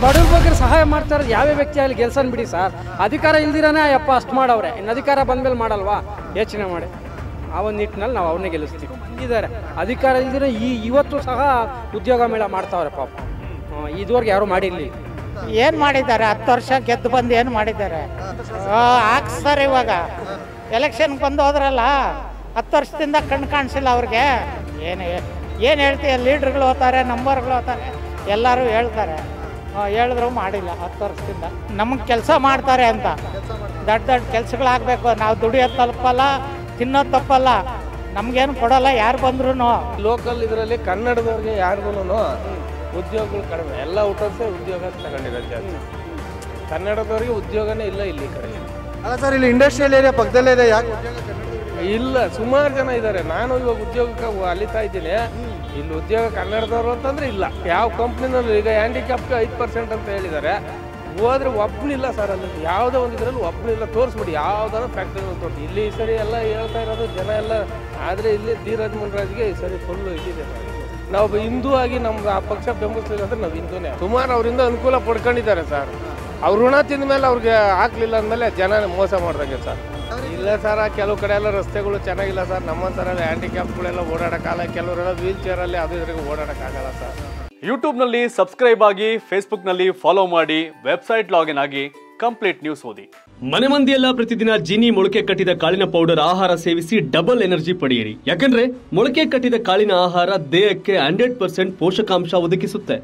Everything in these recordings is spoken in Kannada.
ಬಡವ್ರ ಬಗ್ಗೆ ಸಹಾಯ ಮಾಡ್ತಾರೆ ಯಾವ್ಯಾವ ವ್ಯಕ್ತಿ ಅಲ್ಲಿ ಗೆಲ್ಸನ್ ಬಿಡಿ ಸರ್ ಅಧಿಕಾರ ಇಲ್ದಿರಾನೇ ಅಯ್ಯಪ್ಪ ಅಷ್ಟು ಮಾಡವ್ರೆ ಇನ್ನು ಅಧಿಕಾರ ಬಂದ್ಮೇಲೆ ಮಾಡಲ್ವಾ ಯೋಚನೆ ಮಾಡಿ ಆ ಒಂದು ನಿಟ್ಟಿನಲ್ಲಿ ನಾವು ಅವ್ರನ್ನೇ ಗೆಲ್ಲಿಸ್ತೀವಿ ಬಂದಿದ್ದಾರೆ ಅಧಿಕಾರ ಇಲ್ದಿರ ಈ ಇವತ್ತು ಸಹ ಉದ್ಯೋಗ ಮೇಳ ಮಾಡ್ತಾವ್ರೆ ಪಾಪ ಹ್ಮ್, ಇದುವರೆಗೆ ಯಾರು ಮಾಡಿರಲಿ ಏನು ಮಾಡಿದ್ದಾರೆ ಹತ್ತು ವರ್ಷ ಗೆದ್ದು ಬಂದು ಏನು ಮಾಡಿದ್ದಾರೆ ಆ, ಹಾಕ್ಸ್ತಾರೆ ಇವಾಗ ಎಲೆಕ್ಷನ್ಗೆ ಬಂದು ಹೋದ್ರಲ್ಲ ಹತ್ತು ವರ್ಷದಿಂದ ಕಣ್ಣು ಕಾಣಿಸಿಲ್ಲ ಅವ್ರಿಗೆ ಏನು ಏನು ಹೇಳ್ತೀಯ ಲೀಡ್ರ್ಗಳು ಹೋಗ್ತಾರೆ ನಂಬರ್ಗಳು ಹೋಗ್ತಾರೆ ಎಲ್ಲರೂ ಹೇಳ್ತಾರೆ ಆ, ಹೇಳಿದ್ರು ಮಾಡಿಲ್ಲ ಹತ್ತು ವರ್ಷದಿಂದ ನಮಗೆ ಕೆಲಸ ಮಾಡ್ತಾರೆ ಅಂತ ದೊಡ್ಡ ದೊಡ್ಡ ಕೆಲಸಗಳಾಗಬೇಕು ನಾವು ದುಡಿಯೋದು ತಲುಪಲ್ಲ ತಿನ್ನೋದು ತಪ್ಪಲ್ಲ ನಮಗೇನು ಕೊಡಲ್ಲ ಯಾರು ಬಂದ್ರೂ ಲೋಕಲ್ ಇದರಲ್ಲಿ ಕನ್ನಡದವ್ರಿಗೆ ಯಾರಿಗೂ ಉದ್ಯೋಗಗಳು ಕಡಿಮೆ ಎಲ್ಲ ಊಟಸೇ ಉದ್ಯೋಗ ತಗೊಂಡಿರೋದು ಜಾಸ್ತಿ ಕನ್ನಡದವ್ರಿಗೆ ಉದ್ಯೋಗನೇ ಇಲ್ಲ ಇಲ್ಲಿ ಈ ಕಡೆ ಅಲ್ಲ ಸರ್ ಇಲ್ಲಿ ಇಂಡಸ್ಟ್ರಿಯಲ್ ಏರಿಯಾ ಪಕ್ಕದಲ್ಲೇ ಇದೆ ಯಾಕೆ ಉದ್ಯೋಗ ಕನ್ನಡದಲ್ಲಿ? ಇಲ್ಲ ಸುಮಾರು ಜನ ಇದ್ದಾರೆ ನಾನು ಇವಾಗ ಉದ್ಯೋಗಕ್ಕೆ ಅಲಿತಾ ಇದ್ದೀನಿ ಇಲ್ಲಿ ಉದ್ಯೋಗ ಕನ್ನಡದವರು ಅಂತಂದ್ರೆ ಇಲ್ಲ ಯಾವ ಕಂಪ್ನಿನಲ್ಲೂ ಈಗ ಹ್ಯಾಂಡಿಕ್ಯಾಪ್ಗೆ ಐದು ಪರ್ಸೆಂಟ್ ಅಂತ ಹೇಳಿದ್ದಾರೆ ಹೋದ್ರೆ ಒಬ್ಬನಿಲ್ಲ ಸರ್ ಅಲ್ಲಿ ಯಾವುದೋ ಒಂದು ಇದರಲ್ಲಿ ಒಬ್ಬನಿಲ್ಲ ತೋರಿಸ್ಬಿಡಿ ಯಾವ್ದಾದ್ರು ಫ್ಯಾಕ್ಟ್ರಿ ತೋರಿಸಿ ಇಲ್ಲಿ ಈ ಸರಿ ಎಲ್ಲ ಹೇಳ್ತಾ ಇರೋದು ಜನ ಎಲ್ಲ ಆದರೆ ಇಲ್ಲಿ ಧೀರಜ್ ಮುನ್ರಾಜ್ಗೆ ಈ ಸರಿ ಫುಲ್ ಇದಿದೆ ಸರ್ ನಾವು ಹಿಂದೂ ಆಗಿ ನಮ್ಗೆ ಆ ಪಕ್ಷ ಬೆಂಬಲಿಸ್ಲಿಲ್ಲ ಅಂದ್ರೆ ನಾವು ಹಿಂದೂನೇ ಸುಮಾರು ಅವರಿಂದ ಅನುಕೂಲ ಪಡ್ಕೊಂಡಿದ್ದಾರೆ ಸರ್ ಅವ್ರ ಋಣ ತಿಂದ ಮೇಲೆ ಅವ್ರಿಗೆ ಹಾಕ್ಲಿಲ್ಲ ಅಂದಮೇಲೆ ಜನ ಮೋಸ ಮಾಡ್ದಂಗೆ ಸರ್ ಇಲ್ಲ ಸರ್ ಕೆಲವು ಕಡೆ ಎಲ್ಲ ರಸ್ತೆಗಳು ಚೆನ್ನಾಗಿಲ್ಲ ಸರ್ ನಮ್ಮಂಥರ ಹ್ಯಾಂಡಿಕ್ಯಾಪ್ಗಳೆಲ್ಲ ಓಡಾಡೋಕ್ಕಾಗಲ್ಲ ಕೆಲವರೆಲ್ಲ ವೀಲ್ ಚೇರಲ್ಲಿ ಅದು ಇದ್ರಿಗೆ ಓಡಾಡೋಕ್ಕಾಗಲ್ಲ ಸರ್ ಯೂಟ್ಯೂಬ್ನಲ್ಲಿ ಸಬ್ಸ್ಕ್ರೈಬ್ ಆಗಿ ಫೇಸ್ಬುಕ್ನಲ್ಲಿ ಫಾಲೋ ಮಾಡಿ ವೆಬ್ಸೈಟ್ ಲಾಗಿನ್ ಆಗಿ ಕಂಪ್ಲೀಟ್ ನ್ಯೂಸ್ ಓದಿ ಮನೆ ಮಂದಿಯೆಲ್ಲ ಪ್ರತಿದಿನ ಜೀನಿ ಮೊಳಕೆ ಕಟ್ಟಿದ ಕಾಳಿನ ಪೌಡರ್ ಆಹಾರ ಸೇವಿಸಿ ಡಬಲ್ ಎನರ್ಜಿ ಪಡೆಯಿರಿ ಯಾಕಂದ್ರೆ ಮೊಳಕೆ ಕಟ್ಟಿದ ಕಾಳಿನ ಆಹಾರ ದೇಹಕ್ಕೆ ಹಂಡ್ರೆಡ್ ಪರ್ಸೆಂಟ್ ಪೋಷಕಾಂಶ ಒದಗಿಸುತ್ತೆ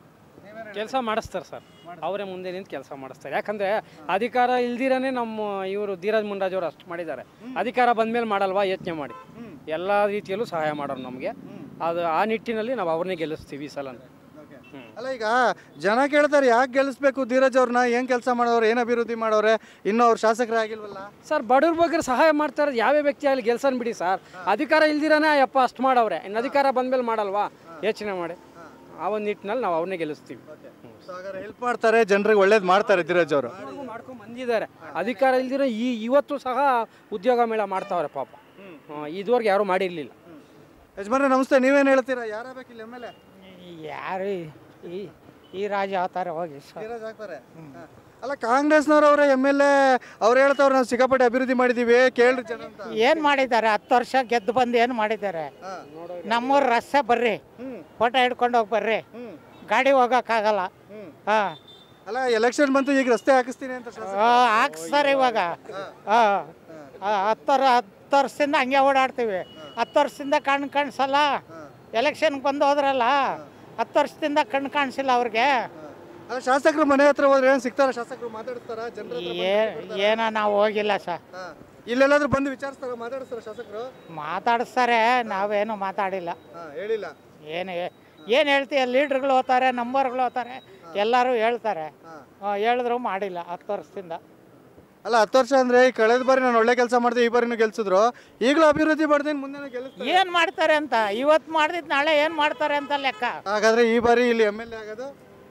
ಕೆಲಸ ಮಾಡಿಸ್ತಾರೆ ಸರ್ ಅವರೇ ಮುಂದೆ ನಿಂತು ಕೆಲಸ ಮಾಡಿಸ್ತಾರೆ ಯಾಕಂದರೆ ಅಧಿಕಾರ ಇಲ್ದಿರನೇ ನಮ್ಮ ಇವರು ಧೀರಜ್ ಮುನ್ರಾಜ್ ಅವರು ಅಷ್ಟು ಮಾಡಿದ್ದಾರೆ ಅಧಿಕಾರ ಬಂದಮೇಲೆ ಮಾಡಲ್ವಾ ಯೋಚನೆ ಮಾಡಿ ಎಲ್ಲ ರೀತಿಯಲ್ಲೂ ಸಹಾಯ ಮಾಡೋರು ನಮಗೆ ಅದು ಆ ನಿಟ್ಟಿನಲ್ಲಿ ನಾವು ಅವ್ರನ್ನೇ ಗೆಲ್ಲಿಸ್ತೀವಿ ಈ ಸಲ ಅಲ್ಲ ಈಗ ಜನ ಕೇಳ್ತಾರೆ ಯಾಕೆ ಗೆಲ್ಲಿಸ್ಬೇಕು ಧೀರಜ್ ಅವ್ರನ್ನ ಏನ್ ಕೆಲಸ ಮಾಡೋರು ಏನ್ ಅಭಿವೃದ್ಧಿ ಮಾಡೋರೆ ಇನ್ನೂ ಅವ್ರು ಶಾಸಕರೇ ಆಗಿಲ್ವಲ್ಲ ಸರ್ ಬಡವ್ರ ಬಗ್ಗೆ ಸಹಾಯ ಮಾಡ್ತಾರೆ ಯಾವ್ಯಾವ ವ್ಯಕ್ತಿ ಅಲ್ಲಿ ಗೆಲ್ಸನ್ ಬಿಡಿ ಸರ್ ಅಧಿಕಾರ ಇಲ್ದಿರಾನೇ ಅಯ್ಯಪ್ಪ ಅಷ್ಟು ಮಾಡವ್ರೆ ಇನ್ನು ಅಧಿಕಾರ ಬಂದ್ಮೇಲೆ ಮಾಡಲ್ವಾ ಯೋಚನೆ ಮಾಡಿ ಆ ಒಂದು ನಿಟ್ಟಿನಲ್ಲಿ ನಾವು ಅವ್ರನ್ನೇ ಗೆಲ್ಲಿಸ್ತೀವಿ ಹೆಲ್ಪ್ ಮಾಡ್ತಾರೆ ಜನರಿಗೆ ಒಳ್ಳೇದು ಮಾಡ್ತಾರೆ ಧೀರಜ್ ಅವರು ಮಾಡ್ಕೊಂಡು ಬಂದಿದ್ದಾರೆ ಅಧಿಕಾರ ಇಲ್ದಿರೋ ಈ ಇವತ್ತು ಸಹ ಉದ್ಯೋಗ ಮೇಳ ಮಾಡ್ತಾವ್ರೆ ಪಾಪ ಹ್ಮ್, ಇದುವರೆಗೆ ಯಾರು ಮಾಡಿರಲಿಲ್ಲ ಯಜಮಾನ್ರೆ ನಮಸ್ತೆ ನೀವೇನ್ ಹೇಳ್ತೀರಾ ಯಾರಾಗಬೇಕು ಇಲ್ಲಿ ಎಮ್ ಎಲ್ ಎ ಯಾರು ಈ ಈ ರಾಜ ಅವತಾರ ಹೋಗಿ ಸರ್ ಧೀರಜ್ ಆಗ್ತಾರೆ ಹಾ. ಅಲ್ಲ ಕಾಂಗ್ರೆಸ್ನವ್ರು ಅವರೇ ಎಮ್ ಎಲ್ ಎ ಅವ್ರು ಹೇಳ್ತಾವ್ರೆ ನಾವು ಸಿಕ್ಕಾಪಟ್ಟೆ ಅಭಿವೃದ್ಧಿ ಮಾಡಿದೀವಿ ಕೇಳ್ರಿ ಜನ ಅಂತ ಏನು ಮಾಡಿದ್ದಾರೆ ಹತ್ತು ವರ್ಷ ಗೆದ್ದು ಬಂದು ಏನು ಮಾಡಿದ್ದಾರೆ ನಮ್ಮೂರು ರಸ್ತೆ ಬರ್ರಿ ಫೋಟೋ ಹಿಡ್ಕೊಂಡು ಹೋಗಿ ಬರ್ರಿ ಗಾಡಿ ಹೋಗೋಕ್ಕಾಗಲ್ಲ ಹಾಂ ಅಲ್ಲ ಎಲೆಕ್ಷನ್ ಬಂತು ಈಗ ರಸ್ತೆ ಹಾಕಿಸ್ತೀನಿ ಅಂತ ಶಾಸಕ ಹಾಕ್ಸ್ತಾರೆ ಇವಾಗ ಹಾಂ ಹತ್ತು ಹತ್ತು ವರ್ಷದಿಂದ ಹಂಗೆ ಓಡಾಡ್ತೀವಿ ಹತ್ತು ವರ್ಷದಿಂದ ಕಣ್ಣು ಕಾಣಿಸಲ್ಲ ಎಲೆಕ್ಷನ್ಗೆ ಬಂದು ಹೋದ್ರಲ್ಲ ಹತ್ತು ವರ್ಷದಿಂದ ಕಣ್ಣು ಕಾಣಿಸಿಲ್ಲ ಅವ್ರಿಗೆ ಅಲ್ಲ ಶಾಸಕರು ಮನೆ ಹತ್ರ ಹೋದ್ರೆ ಏನ್ ಸಿಗ್ತಾರ ಶಾಸಕರು ಮಾತಾಡ್ತಾರ ಜನರ ಏ ಏನೋ ನಾವು ಹೋಗಿಲ್ಲ ಸರ್ ಇಲ್ಲೆಲ್ಲಾದ್ರೂ ಬಂದು ವಿಚಾರಿಸ್ತಾರ ಮಾತಾಡಿಸ್ತಾರ ಶಾಸಕರು ಮಾತಾಡಿಸ್ತಾರೆ ನಾವೇನು ಮಾತಾಡಿಲ್ಲ ಹಾ ಹೇಳಿಲ್ಲ ಏನು ಏನು ಹೇಳ್ತೀಯ ಲೀಡ್ರ್ಗಳು ಹೋಗ್ತಾರೆ ನಂಬರ್ಗಳು ಹೋಗ್ತಾರೆ ಎಲ್ಲರೂ ಹೇಳ್ತಾರೆ ಆ, ಹೇಳಿದ್ರು ಮಾಡಿಲ್ಲ ಹತ್ತು ವರ್ಷದಿಂದ ಅಲ್ಲ ಹತ್ತು ವರ್ಷ ಅಂದ್ರೆ ಈ ಕಳೆದ ಬಾರಿ ನಾನು ಒಳ್ಳೆ ಕೆಲಸ ಮಾಡಿದೆ ಈ ಬಾರಿನೂ ಗೆಲ್ಸಿದ್ರು ಈಗಲೂ ಅಭಿವೃದ್ಧಿ ಮಾಡ್ದೇನು ಮುಂದೆ ಗೆಲ್ಲಿಸ್ತಾರೆ ಏನು ಮಾಡ್ತಾರೆ ಅಂತ ಇವತ್ತು ಮಾಡ್ದಿದ್ದು ನಾಳೆ ಏನು ಮಾಡ್ತಾರೆ ಅಂತ ಲೆಕ್ಕ ಹಾಗಾದ್ರೆ ಈ ಬಾರಿ ಇಲ್ಲಿ ಎಮ್ ಎಲ್ ಎ ಆಗೋದು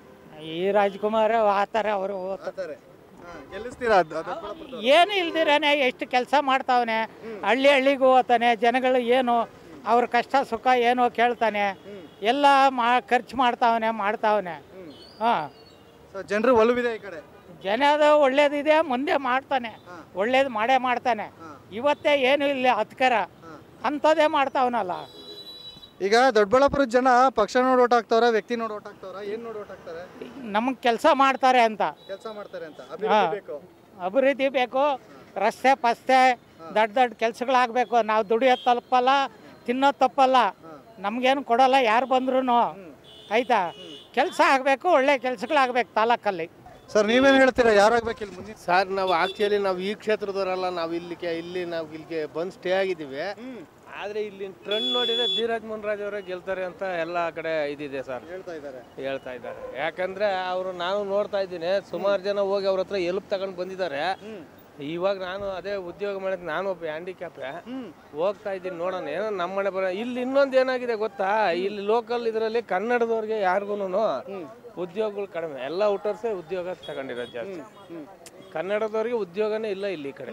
ಈ ರಾಜ್ಕುಮಾರ್ ಆತಾರೆ ಅವರು ಆತಾರೆ ಗೆಲ್ಲಿಸ್ತೀರಾ ಅದ್- ಅದ್ ದೊಡ್ಡಬಳ್ಳಾಪುರದವ್ರು? ಏನು ಇಲ್ದಿರೇನೆ ಎಷ್ಟು ಕೆಲಸ ಮಾಡ್ತಾವನೆ ಹಳ್ಳಿ ಹಳ್ಳಿಗೂ ಹೋಗ್ತಾನೆ ಜನಗಳು ಏನು ಅವ್ರ ಕಷ್ಟ ಸುಖ ಏನೋ ಕೇಳ್ತಾನೆ ಎಲ್ಲ ಮಾ ಖರ್ಚು ಮಾಡ್ತಾವನೆ ಮಾಡ್ತಾವನೆ ಹಾಂ ಸೊ ಜನರು ಒಲವಿದೆ ಈ ಕಡೆ ಜನದ ಒಳ್ಳೇದಿದೆ ಮುಂದೆ ಮಾಡ್ತಾನೆ ಒಳ್ಳೇದು ಮಾಡೇ ಮಾಡ್ತಾನೆ ಇವತ್ತೇ ಏನು ಇಲ್ಲ ಹತ್ಕರ ಅಂಥದ್ದೇ ಮಾಡ್ತಾವನಲ್ಲ ಈಗ ದೊಡ್ಡಬಳ್ಳಾಪುರದ ಜನ ಪಕ್ಷ ನೋಡಿ ಓಟ್ ಹಾಕ್ತಾವ್ರ ವ್ಯಕ್ತಿ ನೋಡಿ ಓಟ್ ಹಾಕ್ತಾವ್ರ ಏನ್ ನೋಡಿ ಓಟ್ ಹಾಕ್ತಾರೆ ನಮಗೆ ಕೆಲಸ ಮಾಡ್ತಾರೆ ಅಂತ ಕೆಲಸ ಮಾಡ್ತಾರೆ ಅಂತ ಹಾ. ಅಭಿವೃದ್ಧಿ ಬೇಕು ಅಭಿವೃದ್ಧಿ ಬೇಕು ರಸ್ತೆ ಪಸ್ತೆ ದೊಡ್ಡ ದೊಡ್ಡ ಕೆಲಸಗಳಾಗಬೇಕು ನಾವು ದುಡಿಯೋದು ತಲುಪಲ್ಲ ತಿನ್ನೋದು ತಪ್ಪಲ್ಲ ನಮಗೇನು ಕೊಡಲ್ಲ ಯಾರು ಬಂದ್ರೂ ಆಯ್ತಾ ಕೆಲಸ ಆಗಬೇಕು ಒಳ್ಳೆ ಕೆಲಸಗಳಾಗಬೇಕು ತಾಲೂಕಲ್ಲಿ ಸರ್ ನೀವೇನ್ ಹೇಳ್ತೀರಾ ಯಾರಾಗ್ಬೇಕು ಇಲ್ಲಿ ಮುಂದಿನ ಸರ್ ನಾವು ಆಕ್ಚುಲಿ ನಾವು ಈ ಕ್ಷೇತ್ರದವರಲ್ಲ ನಾವು ಇಲ್ಲಿಗೆ ಇಲ್ಲಿ ನಾವು ಇಲ್ಲಿಗೆ ಬಂದು ಸ್ಟೇ ಆಗಿದ್ದೀವಿ ಆದರೆ ಇಲ್ಲಿ ಟ್ರೆಂಡ್ ನೋಡಿದ್ರೆ ಧೀರಜ್ ಮುನ್ರಾಜ್ ಅವರೇ ಗೆಲ್ತಾರೆ ಅಂತ ಎಲ್ಲ ಕಡೆ ಇದಿದೆ ಸರ್ ಹೇಳ್ತಾ ಇದ್ದಾರೆ ಹೇಳ್ತಾ ಇದ್ದಾರೆ ಯಾಕಂದ್ರೆ ಅವರು ನಾನು ನೋಡ್ತಾ ಇದ್ದೀನಿ ಸುಮಾರು ಜನ ಹೋಗಿ ಅವ್ರ ಹತ್ರ ಎಲ್ಪ್ ತಗೊಂಡು ಬಂದಿದ್ದಾರೆ ಇವಾಗ ನಾನು ಅದೇ ಉದ್ಯೋಗ ಮಾಡಿದ್ ನಾನು ಒಬ್ಬ ಹ್ಯಾಂಡಿಕ್ಯಾಪೆ ಹೋಗ್ತಾ ಇದ್ದೀನಿ ನೋಡೋಣ ಏನೋ ನಮ್ಮ ಮನೆ ಬರ ಇಲ್ಲಿ ಇನ್ನೊಂದು ಏನಾಗಿದೆ ಗೊತ್ತಾ ಇಲ್ಲಿ ಲೋಕಲ್ ಇದರಲ್ಲಿ ಕನ್ನಡದವ್ರಿಗೆ ಯಾರಿಗೂ ಉದ್ಯೋಗಗಳು ಕಡಿಮೆ ಎಲ್ಲ ಊಟರ್ಸೇ ಉದ್ಯೋಗ ತಗೊಂಡಿರೋದು ಜಾಸ್ತಿ ಕನ್ನಡದವ್ರಿಗೆ ಉದ್ಯೋಗನೇ ಇಲ್ಲ ಇಲ್ಲಿ ಈ ಕಡೆ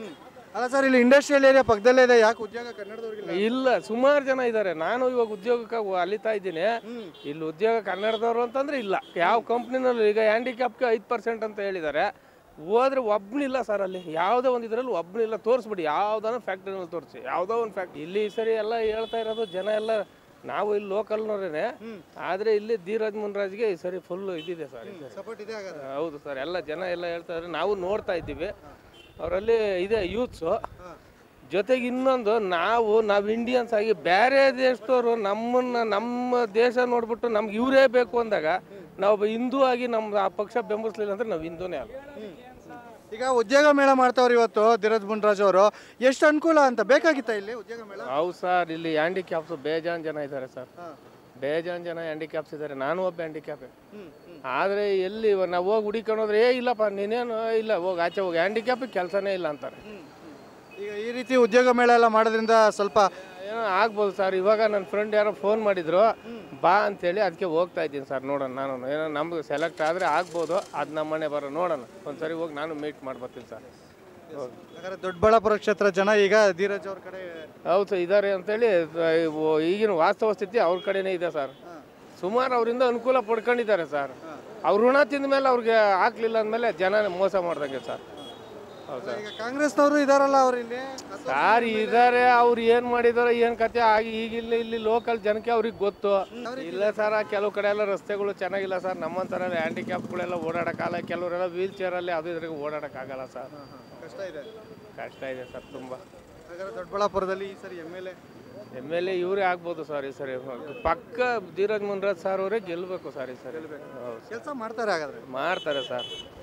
ಅಲ್ಲ ಸರ್ ಇಲ್ಲಿ ಇಂಡಸ್ಟ್ರಿಯಲ್ ಏರಿಯಾ ಪಕ್ಕದಲ್ಲೇ ಇದೆ ಯಾಕೆ ಉದ್ಯೋಗ ಕನ್ನಡದವ್ರಿಗಿಲ್ಲ ಇಲ್ಲ ಸುಮಾರು ಜನ ಇದ್ದಾರೆ ನಾನು ಇವಾಗ ಉದ್ಯೋಗಕ್ಕೆ ಹೋ- ಅಲಿತಾ ಇದ್ದೀನಿ ಇಲ್ಲಿ ಉದ್ಯೋಗ ಕನ್ನಡದವರು ಅಂತಂದ್ರೆ ಇಲ್ಲ ಯಾವ ಕಂಪ್ನಿನಲ್ಲೂ ಈಗ ಹ್ಯಾಂಡಿಕ್ಯಾಪ್ಗೆ ಐದು ಪರ್ಸೆಂಟ್ ಅಂತ ಹೇಳಿದ್ದಾರೆ ಹೋದ್ರೆ ಒಬ್ಬನಿಲ್ಲ ಸರ್ ಅಲ್ಲಿ ಯಾವುದೋ ಒಂದು ಇದರಲ್ಲಿ ಒಬ್ಬನಿಲ್ಲ ತೋರಿಸ್ಬಿಡಿ ಯಾವುದಾನ ಫ್ಯಾಕ್ಟ್ರಿನಲ್ಲಿ ತೋರಿಸಿ ಯಾವುದೋ ಒಂದು ಫ್ಯಾಕ್ಟ್ರಿ ಇಲ್ಲಿ ಈ ಸರಿ ಎಲ್ಲ ಹೇಳ್ತಾ ಇರೋದು ಜನ ಎಲ್ಲ ನಾವು ಇಲ್ಲಿ ಲೋಕಲ್ನವ್ರೇನೆ ಆದರೆ ಇಲ್ಲಿ ಧೀರಜ್ ಮುನ್ರಾಜ್ಗೆ ಈ ಸರಿ ಫುಲ್ ಇದಿದೆ ಸರ್ ಈ ಸರಿ. ಸಪೋರ್ಟ್ ಇದೆ ಹಾಗಾದ್ರೆ ಹೌದು ಸರ್ ಎಲ್ಲ ಜನ ಎಲ್ಲ ಹೇಳ್ತಾ ಇದ್ದಾರೆ ನಾವು ನೋಡ್ತಾ ಇದ್ದೀವಿ ಅವರಲ್ಲಿ ಇದೆ ಯೂತ್ಸು ಜೊತೆಗೆ ಇನ್ನೊಂದು ನಾವು ನಾವು ಇಂಡಿಯನ್ಸ್ ಆಗಿ ಬೇರೆ ದೇಶದವರು ನಮ್ಮನ್ನ ನಮ್ಮ ದೇಶ ನೋಡ್ಬಿಟ್ಟು ನಮ್ಗೆ ಇವರೇ ಬೇಕು ಅಂದಾಗ ನಾವು ಒಬ್ಬ ಹಿಂದೂ ಆಗಿ ನಮ್ಮ ಆ ಪಕ್ಷ ಬೆಂಬಲಿಸ್ಲಿಲ್ಲ ಅಂದ್ರೆ ನಾವು ಹಿಂದೂನೇ ಅಲ್ಲ ಈಗ ಉದ್ಯೋಗ ಮೇಳ ಮಾಡ್ತಾವ್ರು ಇವತ್ತು ಧೀರಜ್ ಮುನ್ರಾಜ್ ಅವರು ಎಷ್ಟು ಅನುಕೂಲ ಅಂತ ಬೇಕಾಗಿತ್ತ ಇಲ್ಲಿ ಉದ್ಯೋಗ ಮೇಳ ಹೌದು ಸರ್ ಇಲ್ಲಿ ಹ್ಯಾಂಡಿಕ್ಯಾಪ್ಸ್ ಬೇಜಾನ್ ಜನ ಇದ್ದಾರೆ ಸರ್ ಬೇಜಾನ್ ಜನ ಹ್ಯಾಂಡಿಕ್ಯಾಪ್ಸ್ ಇದ್ದಾರೆ ನಾನು ಒಬ್ಬ ಹ್ಯಾಂಡಿಕ್ಯಾಪ್ ಆದರೆ ಎಲ್ಲಿ ಇವಾಗ ನಾವು ಹೋಗಿ ಹುಡಿಕೊಂಡು ಹೋದ್ರೆ ಏ ಇಲ್ಲಪ್ಪ ನೀನೇನು ಇಲ್ಲ ಹೋಗಿ ಆಚೆ ಹೋಗಿ ಹ್ಯಾಂಡಿಕ್ಯಾಪಿಗೆ ಕೆಲಸನೇ ಇಲ್ಲ ಅಂತಾರೆ ಈಗ ಈ ರೀತಿ ಉದ್ಯೋಗ ಮೇಳ ಎಲ್ಲ ಮಾಡೋದ್ರಿಂದ ಸ್ವಲ್ಪ ಏನೋ ಆಗ್ಬೋದು ಸರ್ ಇವಾಗ ನನ್ನ ಫ್ರೆಂಡ್ ಯಾರೋ ಫೋನ್ ಮಾಡಿದ್ರು ಬಾ ಅಂತೇಳಿ ಅದಕ್ಕೆ ಹೋಗ್ತಾ ಇದ್ದೀನಿ ಸರ್ ನೋಡೋಣ ನಾನು ಏನೋ ನಮ್ಗೆ ಸೆಲೆಕ್ಟ್ ಆದರೆ ಆಗ್ಬೋದು ಅದು ನಮ್ಮ ಮನೆ ಬರೋ ನೋಡೋಣ ಒಂದ್ಸರಿ ಹೋಗಿ ನಾನು ಮೀಟ್ ಮಾಡ್ಬರ್ತೀನಿ ಸರ್ ಹೋಗಿ ಹಾಗಾದ್ರೆ ದೊಡ್ಡಬಳ್ಳಾಪುರ ಕ್ಷೇತ್ರ ಜನ ಈಗ ಧೀರಜ್ ಅವ್ರ ಕಡೆ ಹೌದು ಸರ್ ಇದ್ದಾರೆ ಅಂತೇಳಿ ಅಹ್, ಇವು ಈಗಿನ ವಾಸ್ತವ ಸ್ಥಿತಿ ಅವ್ರ ಕಡೆನೇ ಇದೆ ಸರ್ ಸುಮಾರು ಅವರಿಂದ ಅನುಕೂಲ ಪಡ್ಕೊಂಡಿದ್ದಾರೆ ಸರ್ ಅವ್ರ ಋಣ ತಿಂದ ಮೇಲೆ ಅವ್ರಿಗೆ ಹಾಕ್ಲಿಲ್ಲ ಅಂದಮೇಲೆ ಜನ ಮೋಸ ಮಾಡ್ದಂಗೆ ಸರ್ ಹೌದು ಸರ್ ಈಗ ಕಾಂಗ್ರೆಸ್ನವರು ಇದಾರಲ್ಲ ಅವ್ರು ಇಲ್ಲಿ ಸಾರ್ ಇದಾರೆ ಅವ್ರು ಏನ್ ಮಾಡಿದಾರೋ ಏನ್ ಕತೆ ಆಗಿ ಈಗ ಇಲ್ಲಿ ಇಲ್ಲಿ ಲೋಕಲ್ ಜನಕ್ಕೆ ಅವ್ರಿಗೆ ಗೊತ್ತು ಇಲ್ಲ ಸರ್ ಕೆಲವು ಕಡೆ ಎಲ್ಲ ರಸ್ತೆಗಳು ಚೆನ್ನಾಗಿಲ್ಲ ಸರ್ ನಮ್ಮಂತರ ಹ್ಯಾಂಡಿಕ್ಯಾಪ್ಗಳೆಲ್ಲ ಓಡಾಡಕ್ಕಾಗಲ್ಲ ಕೆಲವರೆಲ್ಲ ವೀಲ್ ಚೇರಲ್ಲಿ ಅದು ಇದ್ರಿಗೆ ಓಡಾಡಕ್ಕಾಗಲ್ಲ ಸರ್ ಕಷ್ಟ ಇದೆ ಕಷ್ಟ ಇದೆ ಸರ್ ತುಂಬಾ ಹಾಗಾದ್ರೆ ದೊಡ್ಡಬಳ್ಳಾಪುರದಲ್ಲಿ ಈ ಸರಿ M L A M L A ಇವರೇ ಆಗ್ಬೋದು ಸರ್ ಈ ಸರಿ ಪಕ್ಕ ಧೀರಜ್ ಮುನ್ರಾಜ್ ಸರ್ ಅವರೇ ಗೆಲ್ಬೇಕು ಸರ್ ಈ ಸರಿ ಹೌದು ಕೆಲಸ ಮಾಡ್ತಾರೆ ಹಾಗಾದ್ರೆ ಮಾಡ್ತಾರೆ ಸರ್